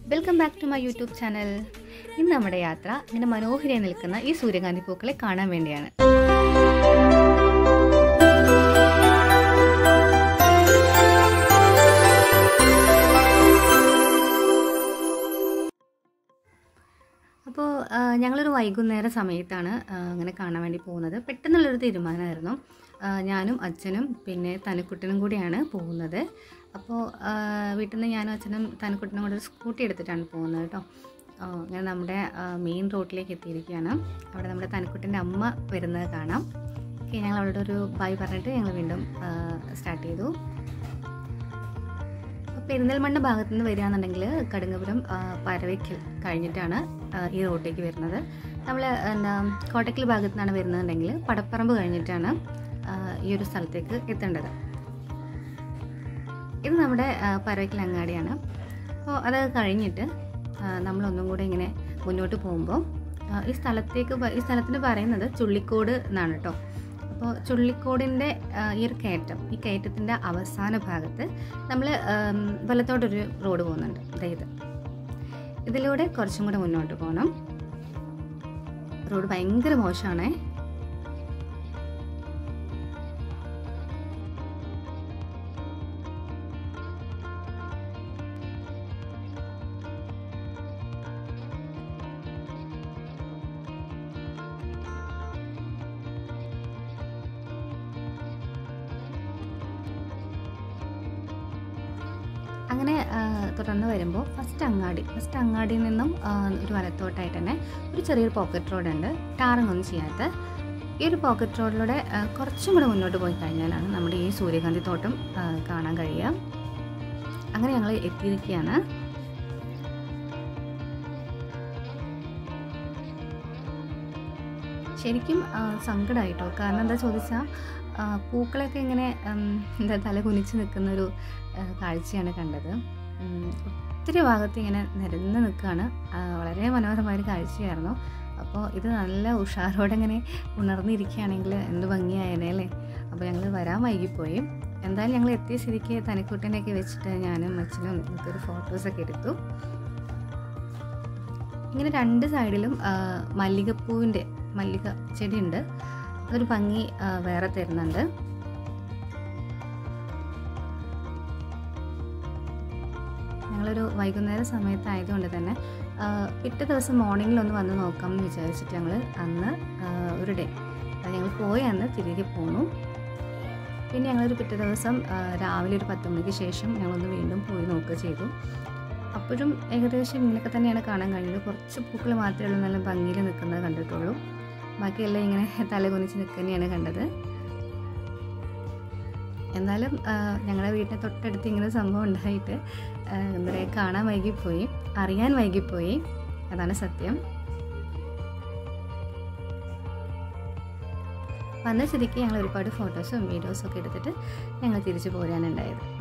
welcome back to my YouTube channel ഇന്ന് നമ്മുടെ യാത്ര ഇങ്ങനെ മനോഹരിയായി നിൽക്കുന്ന ഈ സൂര്യകാന്തി പൂക്കളെ കാണാൻ വേണ്ടിയാണ് അപ്പോൾ ഞങ്ങളൊരു വൈകുന്നേര സമയത്താണ് ആ, അങ്ങനെ കാണാൻ വേണ്ടി പോകുന്നത് പെട്ടെന്നുള്ളൊരു തീരുമാനമായിരുന്നു ആ, ഞാനും അച്ഛനും പിന്നെ തനുക്കുട്ടനും കൂടിയാണ് പോകുന്നത് അപ്പോൾ വീട്ടിൽ നിന്ന് ഞാനും അച്ഛനും തനുക്കുട്ടനും കൂടെ ഒരു സ്കൂട്ടി എടുത്തിട്ടാണ് പോകുന്നത് കേട്ടോ ആ, അങ്ങനെ നമ്മുടെ മെയിൻ റോഡിലേക്ക് എത്തിയിരിക്കുകയാണ് അവിടെ നമ്മുടെ തനുക്കുട്ടൻ്റെ അമ്മ വരുന്നത് കാണാം ഓക്കെ ഞങ്ങൾ അവളുടെ ഒരു ബൈ പറഞ്ഞിട്ട് ഞങ്ങൾ വീണ്ടും സ്റ്റാർട്ട് ചെയ്തു പെരിന്തൽമണ്ണ ഭാഗത്തു നിന്ന് വരികയാണെന്നുണ്ടെങ്കിൽ കടുങ്ങപുരം ആ, പരവയ്ക്കൽ കഴിഞ്ഞിട്ടാണ് ആ, ഈ റോഡിലേക്ക് വരുന്നത് നമ്മൾ എന്താ കോട്ടക്കൽ ഭാഗത്തു നിന്നാണ് വരുന്നതെന്നുണ്ടെങ്കിൽ പടപ്പറമ്പ് കഴിഞ്ഞിട്ടാണ് ആ, ഈ ഒരു സ്ഥലത്തേക്ക് എത്തേണ്ടത് ഇത് നമ്മുടെ ആ, പരവയ്ക്കൽ അങ്ങാടിയാണ് അപ്പോൾ അത് കഴിഞ്ഞിട്ട് ആ, നമ്മളൊന്നും കൂടെ ഇങ്ങനെ മുന്നോട്ട് പോകുമ്പോൾ ആ, ഈ സ്ഥലത്തേക്ക് പ- ഈ സ്ഥലത്തിന് പറയുന്നത് ചുള്ളിക്കോട് എന്നാണ് കേട്ടോ അപ്പോൾ ചുള്ളിക്കോടിൻ്റെ ആ, ഈ ഒരു കയറ്റം ഈ കയറ്റത്തിൻ്റെ അവസാന ഭാഗത്ത് നമ്മൾ വലത്തോട്ടൊരു റോഡ് പോകുന്നുണ്ട് ദേ ഇത് ഇതിലൂടെ കുറച്ചും കൂടെ മുന്നോട്ട് പോകണം റോഡ് ഭയങ്കര മോശമാണേ അങ്ങനെ ആ, തുടർന്ന് വരുമ്പോൾ ഫസ്റ്റ് അങ്ങാടി ഫസ്റ്റ് അങ്ങാടിയിൽ നിന്നും ആ, ഒരു വലത്തോട്ടായിട്ട് തന്നെ ഒരു ചെറിയൊരു പോക്കറ്റ് റോഡ് ഉണ്ട് ടാറിംഗ് ഒന്നും ചെയ്യാത്ത ഈ ഒരു പോക്കറ്റ് റോഡിലൂടെ ആ, കുറച്ചും കൂടെ മുന്നോട്ട് പോയി കഴിഞ്ഞാലാണ് നമ്മുടെ ഈ സൂര്യകാന്തി തോട്ടം ആ, കാണാൻ കഴിയുക അങ്ങനെ ഞങ്ങൾ എത്തിയിരിക്കുകയാണ് ശരിക്കും സങ്കടമായിട്ടോ കാരണം എന്താ ചോദിച്ചാൽ പൂക്കളൊക്കെ ഇങ്ങനെ ഉം, എന്താ തല കുനിച്ച് നിൽക്കുന്ന ഒരു ആ, കാഴ്ചയാണ് കണ്ടത് ഉം, ഒത്തിരി ഭാഗത്ത് ഇങ്ങനെ നിരന്ന് നിൽക്കുകയാണ് ആ, വളരെ മനോഹരമായ ഒരു കാഴ്ചയായിരുന്നു അപ്പോൾ ഇത് നല്ല ഉഷാറോടെ ഇങ്ങനെ ഉണർന്നിരിക്കുകയാണെങ്കിൽ എന്ത് ഭംഗിയായേനെ അല്ലേ അപ്പോൾ ഞങ്ങൾ വരാൻ വൈകിപ്പോയി എന്തായാലും ഞങ്ങൾ എത്തിയ സ്ഥിതിക്ക് തനിക്കുട്ടനെയൊക്കെ വെച്ചിട്ട് ഞാനും അച്ഛനും ഒരു ഫോട്ടോസൊക്കെ എടുത്തു ഇങ്ങനെ രണ്ട് സൈഡിലും ആ, മല്ലികപ്പൂവിൻ്റെ മല്ലിക ചെടിയുണ്ട് അതൊരു ഭംഗി ആ, വേറെ തരുന്നുണ്ട് ഞങ്ങളൊരു വൈകുന്നേര സമയത്തായതുകൊണ്ട് തന്നെ ആ, പിറ്റേ ദിവസം മോർണിംഗിൽ ഒന്ന് വന്ന് നോക്കാം എന്ന് വിചാരിച്ചിട്ട് ഞങ്ങൾ അന്ന് ആ, ഒരു ഡേ ഞങ്ങൾ പോയ അന്ന് തിരികെ പോന്നു പിന്നെ ഞങ്ങളൊരു പിറ്റേ ദിവസം ആ, രാവിലെ ഒരു പത്ത് മണിക്ക് ശേഷം ഞങ്ങളൊന്ന് വീണ്ടും പോയി നോക്കുക ചെയ്തു അപ്പോഴും ഏകദേശം ഇങ്ങനെയൊക്കെ തന്നെയാണ് കാണാൻ കഴിഞ്ഞത് കുറച്ച് പൂക്കൾ മാത്രമേ ഉള്ളൂ നല്ല ഭംഗിയിൽ നിൽക്കുന്നത് കണ്ടിട്ടുള്ളൂ ബാക്കിയെല്ലാം ഇങ്ങനെ തല കുനിച്ച് നിൽക്കുന്നതാണ് കണ്ടത് എന്നാലും ആ, ഞങ്ങളുടെ വീട്ടിന് തൊട്ടടുത്ത് ഇങ്ങനെ ഒരു സംഭവം ഉണ്ടായിട്ട് ആ, എന്താ പറയുക കാണാൻ വൈകിപ്പോയി അറിയാൻ വൈകിപ്പോയി അതാണ് സത്യം വന്ന സ്ഥിതിക്ക് ഞങ്ങൾ ഒരുപാട് ഫോട്ടോസും വീഡിയോസും ഒക്കെ എടുത്തിട്ട് ഞങ്ങൾ തിരിച്ചു പോരാനുണ്ടായത്